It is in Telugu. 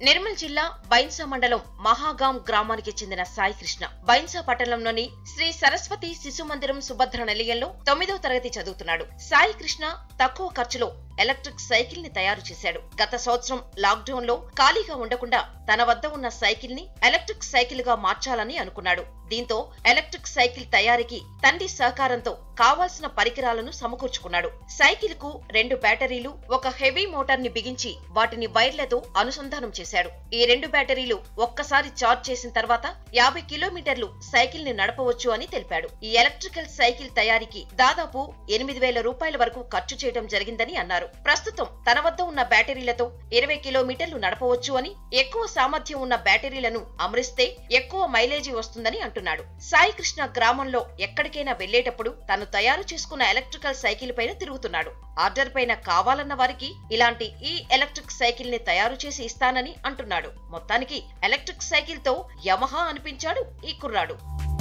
నిర్మల్ జిల్లా బైన్సా మండలం మహాగాం గ్రామానికి చెందిన సాయి కృష్ణ బైన్సా పట్టణంలోని శ్రీ సరస్వతి శిశు మందిరం సుభద్ర నిలయంలో తొమ్మిదో తరగతి చదువుతున్నాడు సాయి కృష్ణ తక్కువ ఖర్చులో ఎలక్ట్రిక్ సైకిల్ ని తయారు చేశాడు గత సంవత్సరం లాక్డౌన్ లో ఖాళీగా ఉండకుండా తన వద్ద ఉన్న సైకిల్ ని ఎలక్ట్రిక్ సైకిల్ గా మార్చాలని అనుకున్నాడు దీంతో ఎలక్ట్రిక్ సైకిల్ తయారీకి తండ్రి సహకారంతో కావాల్సిన పరికరాలను సమకూర్చుకున్నాడు సైకిల్ కు రెండు బ్యాటరీలు ఒక హెవీ మోటార్ ని బిగించి వాటిని వైర్లతో అనుసంధానం చేశాడు ఈ రెండు బ్యాటరీలు ఒక్కసారి చార్జ్ చేసిన తర్వాత యాభై కిలోమీటర్లు సైకిల్ ని నడపవచ్చు అని తెలిపాడు ఈ ఎలక్ట్రికల్ సైకిల్ తయారీకి దాదాపు ఎనిమిది వేల రూపాయల వరకు ఖర్చు చేయడం జరిగిందని అన్నారు ప్రస్తుతం తన వద్ద ఉన్న బ్యాటరీలతో ఇరవై కిలోమీటర్లు నడపవచ్చు అని ఎక్కువ సామర్థ్యం ఉన్న బ్యాటరీలను అమరిస్తే ఎక్కువ మైలేజీ వస్తుందని అంటున్నాడు సాయి కృష్ణ గ్రామంలో ఎక్కడికైనా వెళ్లేటప్పుడు తాను తయారు చేసుకున్న ఎలక్ట్రికల్ సైకిల్ పైన తిరుగుతున్నాడు ఆర్డర్ పైన కావాలన్న వారికి ఇలాంటి ఈ ఎలక్ట్రిక్ సైకిల్ ని తయారు చేసి ఇస్తానని అంటున్నాడు మొత్తానికి ఎలక్ట్రిక్ సైకిల్ తో యమహా అనిపించాడు ఈ కుర్రాడు